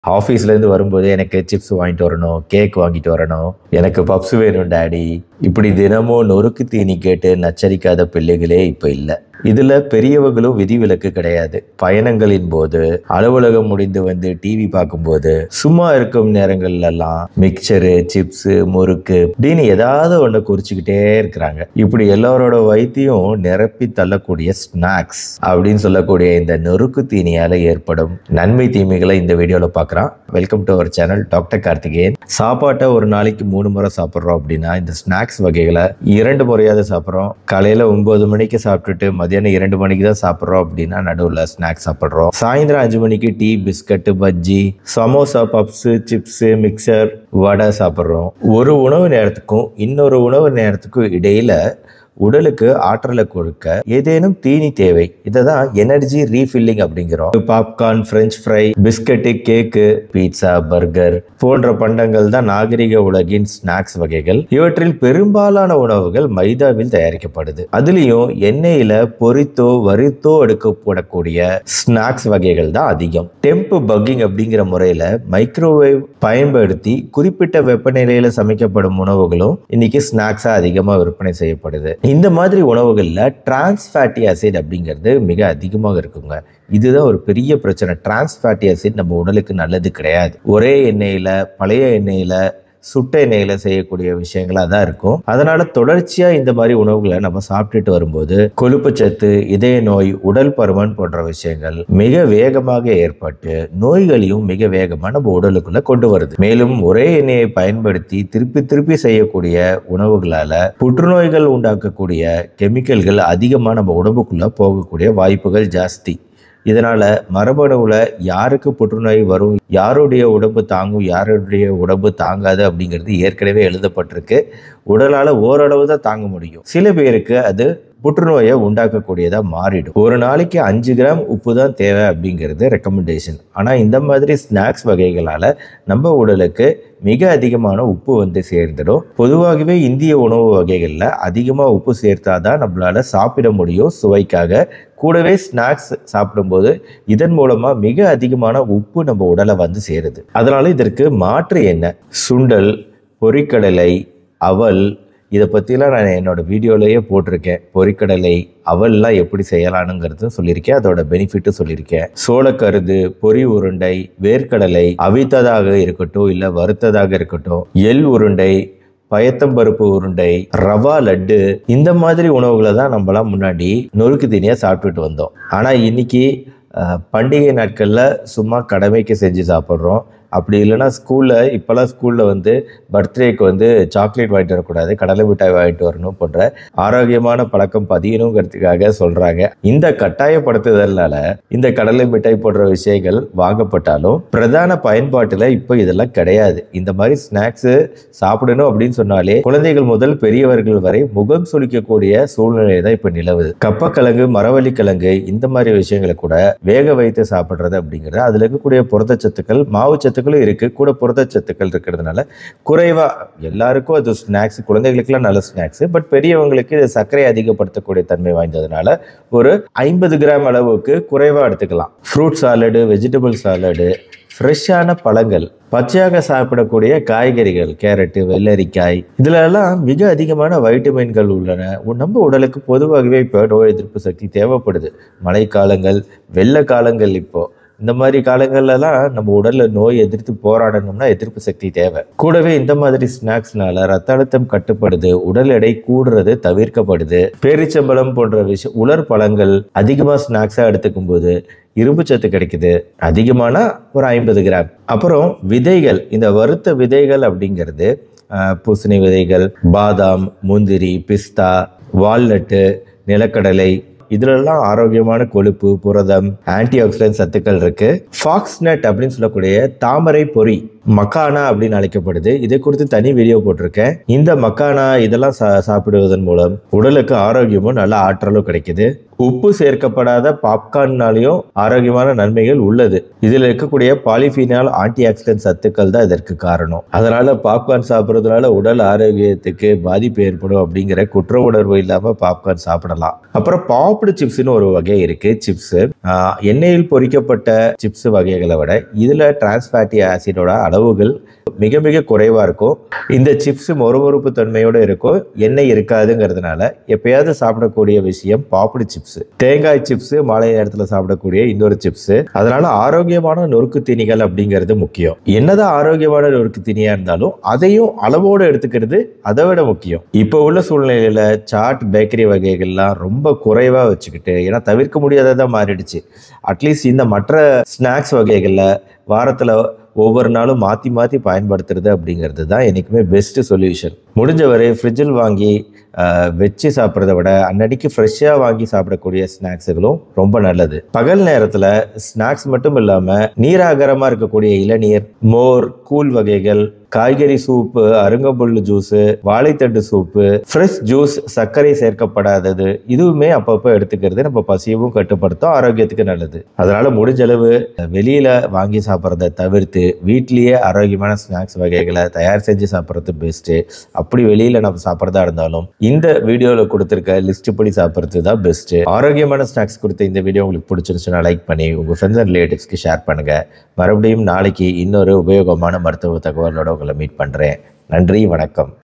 ஆஃபீஸ்லேருந்து வரும்போது எனக்கு சிப்ஸ் வாங்கிட்டு வரணும் கேக் வாங்கிட்டு வரணும் எனக்கு பப்ஸ் வேணும் டாடி இப்படி தினமும் நொறுக்கு தீனி கேட்டு நச்சரிக்காத பிள்ளைகளே இப்போ இல்லை இதுல பெரியவங்களும் விதிவிலக்கு கிடையாது பயணங்களின் போது அலுவலகம் முடிந்து வந்து டிவி பார்க்கும்போது சும்மா இருக்கும் நேரங்கள்ல எல்லாம் மிக்சரு சிப்ஸ் முறுக்கு இப்படின்னு ஏதாவது ஒண்ணு குறிச்சுக்கிட்டே இருக்கிறாங்க இப்படி எல்லாரோட வயித்தையும் நிரப்பி தள்ளக்கூடிய ஸ்நாக்ஸ் அப்படின்னு சொல்லக்கூடிய இந்த நொறுக்கு தீனியால ஏற்படும் நன்மை தீமைகளை இந்த வீடியோல பார்க்கலாம் welcome to our channel doctor Karthikeyan சாப்பாட்டை ஒரு நாளைக்கு மூணு முறை சாப்பிட்றோம் அப்படின்னா இந்த ஸ்நாக்ஸ் வகைகளை இரண்டு முறையாவது சாப்பிட்றோம் காலையில ஒன்பது மணிக்கு சாப்பிட்டுட்டு மதியானம் இரண்டு மணிக்கு தான் சாப்பிட்றோம் அப்படின்னா நடுவில் ஸ்நாக்ஸ் சாப்பிட்றோம் சாயந்தரம் அஞ்சு மணிக்கு tea biscuit bajji samosa puffs chips mixture vada சாப்பிட்றோம் ஒரு உணவு நேரத்துக்கும் இன்னொரு உணவு நேரத்துக்கும் இடையில உடலுக்கு ஆற்றலை கொடுக்க ஏதேனும் தீனி தேவை இதை தான் எனர்ஜி ரீஃபில்லிங் அப்படிங்கிறோம் popcorn french fry biscuit cake pizza burger போன்ற பண்டங்கள் தான் நாகரிக உலகின் ஸ்நாக்ஸ் வகைகள் இவற்றில் பெரும்பாலான உணவுகள் மைதாவில் தயாரிக்கப்படுது அதுலேயும் எண்ணெயில பொரித்தோ வறுத்தோ எடுக்கப்படக்கூடிய ஸ்நாக்ஸ் வகைகள் தான் அதிகம் டெம்ப் பக்கிங் அப்படிங்கிற முறையில மைக்ரோவேவ் பயன்படுத்தி குறிப்பிட்ட வெப்பநிலையில சமைக்கப்படும் உணவுகளும் இன்னைக்கு ஸ்நாக்ஸா அதிகமா விற்பனை செய்யப்படுது இந்த மாதிரி உணவுகள்ல டிரான்ஸ் ஃபேட்டி ஆசிட் அப்படிங்கிறது மிக அதிகமாக இருக்குங்க இதுதான் ஒரு பெரிய பிரச்சனை டிரான்ஸ் ஃபேட்டி ஆசிட் நம்ம உடலுக்கு நல்லது கிடையாது ஒரே எண்ணெயில பழைய எண்ணெயில சுட்ட எண்ணெயில செய்யக்கூடிய விஷயங்களா தான் இருக்கும் அதனால தொடர்ச்சியா இந்த மாதிரி உணவுகளை நம்ம சாப்பிட்டுட்டு வரும்போது கொழுப்புச்சத்து இதய நோய் உடல் பருமன் போன்ற விஷயங்கள் மிக வேகமாக ஏற்பட்டு நோய்களையும் மிக வேகமா நம்ம உடலுக்குள்ள கொண்டு வருது மேலும் ஒரே எண்ணெயை பயன்படுத்தி திருப்பி திருப்பி செய்யக்கூடிய உணவுகளால புற்றுநோய்கள் உண்டாக்கக்கூடிய கெமிக்கல்கள் அதிகமாக நம்ம உடம்புக்குள்ள போகக்கூடிய வாய்ப்புகள் ஜாஸ்தி இதனால மரபணுவில் யாருக்கு புற்றுநோய் வரும் யாருடைய உடம்பு தாங்கும் யாருடைய உடம்பு தாங்காது அப்படிங்கிறது ஏற்கனவே எழுதப்பட்டிருக்கு உடலால் ஓரளவு தான் தாங்க முடியும் சில பேருக்கு அது புற்றுநோயை உண்டாக்கக்கூடியதாக மாறிடும் ஒரு நாளைக்கு அஞ்சு கிராம் உப்பு தான் தேவை அப்படிங்கிறது ரெக்கமெண்டேஷன் ஆனால் இந்த மாதிரி ஸ்நாக்ஸ் வகைகளால் நம்ம உடலுக்கு மிக அதிகமான உப்பு வந்து சேர்ந்துடும் பொதுவாகவே இந்திய உணவு வகைகளில் அதிகமாக உப்பு சேர்த்தாதான் நம்மளால சாப்பிட முடியும் சுவைக்காக கூடவே ஸ்நாக்ஸ் சாப்பிடும்போது இதன் மூலமாக மிக அதிகமான உப்பு நம்ம உடலை வந்து சேருது அதனால இதற்கு மாற்று என்ன சுண்டல் பொரிக்கடலை அவல் இதை பற்றிலாம் நான் என்னோட வீடியோலேயே போட்டிருக்கேன் பொரிக்கடலை அவல்லாம் எப்படி செய்யலானுங்கிறதும் சொல்லியிருக்கேன் அதோட பெனிஃபிட்டும் சொல்லியிருக்கேன் சோளக்கருது பொரி உருண்டை வேர்க்கடலை அவித்ததாக இருக்கட்டும் இல்லை வறுத்ததாக இருக்கட்டும் எள் உருண்டை பயத்தம்பருப்பு உருண்டை ரவா லட்டு இந்த மாதிரி உணவுகளை தான் நம்மளாம் முன்னாடி நொறுக்கு தீனியாக சாப்பிட்டுட்டு வந்தோம் ஆனால் இன்னைக்கு அஹ், பண்டிகை நாட்களில் சும்மா கடமைக்கு செஞ்சு சாப்பிட்றோம் அப்படி இல்லைன்னா ஸ்கூலில் இப்போல்லாம் ஸ்கூலில் வந்து பர்த்டேக்கு வந்து சாக்லேட் வாங்கிட்டு வரக்கூடாது கடலை மிட்டாய் வாங்கிட்டு வரணும் போன்ற ஆரோக்கியமான பழக்கம் பதியணுங்கிறதுக்காக சொல்கிறாங்க இந்த கட்டாயப்படுத்துதலால இந்த கடலை மிட்டாய் போன்ற விஷயங்கள் வாங்கப்பட்டாலும் பிரதான பயன்பாட்டில் இப்போ இதெல்லாம் கிடையாது இந்த மாதிரி ஸ்நாக்ஸு சாப்பிடணும் அப்படின்னு சொன்னாலே குழந்தைகள் முதல் பெரியவர்கள் வரை முகம் சுளிக்கக்கூடிய சூழ்நிலை தான் இப்போ நிலவுது கப்பக்கிழங்கு மரவள்ளி கிழங்கு இந்த மாதிரி விஷயங்களை கூட வேக வைத்து சாப்பிட்றது அப்படிங்கிறது அதில் இருக்கக்கூடிய புரதச்சத்துக்கள் மாவுச்சத்துக்களும் இருக்கு கூட புரதச்சத்துக்கள் இருக்கிறதுனால குறைவா எல்லாருக்கும் அது ஸ்நாக்ஸ் குழந்தைகளுக்குலாம் நல்ல ஸ்நாக்ஸ் பட் பெரியவங்களுக்கு இது சர்க்கரை அதிகப்படுத்தக்கூடிய தன்மை வாய்ந்ததுனால ஒரு ஐம்பது கிராம் அளவுக்கு குறைவா எடுத்துக்கலாம் ஃப்ரூட் சாலடு வெஜிடபிள் சாலடு ஃப்ரெஷ்ஷான பழங்கள் பச்சையாக சாப்பிடக்கூடிய காய்கறிகள் கேரட்டு வெள்ளரிக்காய் இதுல எல்லாம் மிக அதிகமான வைட்டமின்கள் உள்ளன உ- நம்ம உடலுக்கு பொதுவாகவே இப்போ நோய் எதிர்ப்பு சக்தி தேவைப்படுது மழைக்காலங்கள் வெள்ள காலங்கள் இப்போ இந்த மாதிரி காலங்கள்லாம் நம்ம உடல்ல நோய் எதிர்த்து போராடணும்னா எதிர்ப்பு சக்தி தேவை கூடவே இந்த மாதிரி ஸ்நாக்ஸ்னால ரத்த அழுத்தம் கட்டுப்படுது உடல் எடை கூடுறது தவிர்க்கப்படுது பேரிச்சம்பழம் போன்ற விஷயம் உலர் பழங்கள் அதிகமா ஸ்நாக்ஸா எடுத்துக்கும் போது இரும்பு சத்து கிடைக்குது அதிகமான ஒரு ஐம்பது கிராம் அப்புறம் விதைகள் இந்த வறுத்த விதைகள் அப்படிங்கிறது ஆஹ், பூசணி விதைகள் பாதாம் முந்திரி பிஸ்தா வால்நட்டு நிலக்கடலை இதுலெல்லாம் ஆரோக்கியமான கொழுப்பு புரதம் ஆன்டி ஆக்சிடென்ட் சத்துக்கள் இருக்கு ஃபாக்ஸ் நட் அப்படின்னு சொல்லக்கூடிய தாமரை பொரி மக்கானா அப்படின்னு அழைக்கப்படுது இதை குறித்து தனி வீடியோ போட்டிருக்கேன் இந்த மக்கானா இதெல்லாம் சா சாப்பிடுவதன் மூலம் உடலுக்கு ஆரோக்கியமும் நல்ல ஆற்றலும் கிடைக்குது உப்பு சேர்க்கப்படாத பாப்கார்ன்னாலையும் ஆரோக்கியமான நன்மைகள் உள்ளது இதில் இருக்கக்கூடிய பாலிஃபீனால் ஆன்டி ஆக்சிடென்ட் சத்துக்கள் தான் இதற்கு காரணம் அதனால பாப்கார்ன் சாப்பிட்றதுனால உடல் ஆரோக்கியத்துக்கு பாதிப்பு ஏற்படும் அப்படிங்கிற குற்ற உணர்வு இல்லாம பாப்கார்ன் சாப்பிடலாம் அப்புறம் பாப்டு சிப்ஸ்னு ஒரு வகை இருக்கு சிப்ஸ் எண்ணெயில் பொரிக்கப்பட்ட சிப்ஸ் வகைகளை விட இதுல டிரான்ஸ் ஃபேட்டி ஆசிடோட அளவுகள் மிக மிக குறைவா இருக்கும் இந்த சிப்ஸ் மொறுமொறுப்பு தன்மையோட இருக்கும் எண்ணெய் இருக்காதுங்கிறதுனால எப்பயாவது சாப்பிடக்கூடிய விஷயம் பாப்டு சிப்ஸ் தேங்காய் சிப்ஸ் மாலை நேரத்தில் சாப்பிடக்கூடிய இன்னொரு சிப்ஸ் அதனால ஆரோக்கியமான நொறுக்கு தீனிகள் அப்படிங்கிறது முக்கியம் என்னதான் ஆரோக்கியமான நொறுக்கு தீனியா இருந்தாலும் அதையும் அளவோடு எடுத்துக்கிறது அதை விட முக்கியம் இப்போ உள்ள சூழ்நிலையில சாட் பேக்கரி வகைகள்லாம் ரொம்ப குறைவா வச்சுக்கிட்டு ஏன்னா தவிர்க்க முடியாததா மாறிடுச்சு அட்லீஸ்ட் இந்த மற்ற ஸ்நாக்ஸ் வகைகளில் வாரத்தில் ஒவ்வொரு நாளும் மாற்றி மாற்றி பயன்படுத்துறது அப்படிங்கிறது தான் என்றைக்குமே பெஸ்ட்டு சொல்யூஷன் முடிஞ்சவரை ஃப்ரிட்ஜில் வாங்கி ஆஹ், வச்சு சாப்பிட்றத விட அன்னன்னைக்கு ஃப்ரெஷ்ஷாக வாங்கி சாப்பிடக்கூடிய ஸ்நாக்ஸுகளும் ரொம்ப நல்லது பகல் நேரத்தில் ஸ்நாக்ஸ் மட்டும் இல்லாமல் நீராகரமாக இருக்கக்கூடிய இளநீர் மோர் கூழ் வகைகள் காய்கறி சூப்பு அருங்கம்புல் ஜூஸு வாழைத்தண்டு சூப்பு ஃப்ரெஷ் ஜூஸ் சர்க்கரை சேர்க்கப்படாதது இதுவுமே அப்பப்போ எடுத்துக்கிறது நம்ம பசியவும் கட்டுப்படுத்தும் ஆரோக்கியத்துக்கு நல்லது அதனால முடிஞ்ச அளவு வெளியில வாங்கி சாப்பிட்றத தவிர்த்து வீட்லயே ஆரோக்கியமான ஸ்நாக்ஸ் வகைகளை தயார் செஞ்சு சாப்பிட்றது பெஸ்ட்டு அப்படி வெளியில நம்ம சாப்பிட்றதா இருந்தாலும் இந்த வீடியோவில் கொடுத்துருக்க லிஸ்ட் படி சாப்பிட்றது தான் பெஸ்ட்டு ஆரோக்கியமான ஸ்நாக்ஸ் கொடுத்த இந்த வீடியோ உங்களுக்கு பிடிச்சிருந்துச்சுன்னா லைக் பண்ணி உங்கள் ஃப்ரெண்ட்ஸ் அண்ட் ரிலேட்டிவ்ஸ்க்கு ஷேர் பண்ணுங்க மறுபடியும் நாளைக்கு இன்னொரு உபயோகமான மருத்துவ தகவலோட உங்களை மீட் பண்ணுறேன் நன்றி வணக்கம்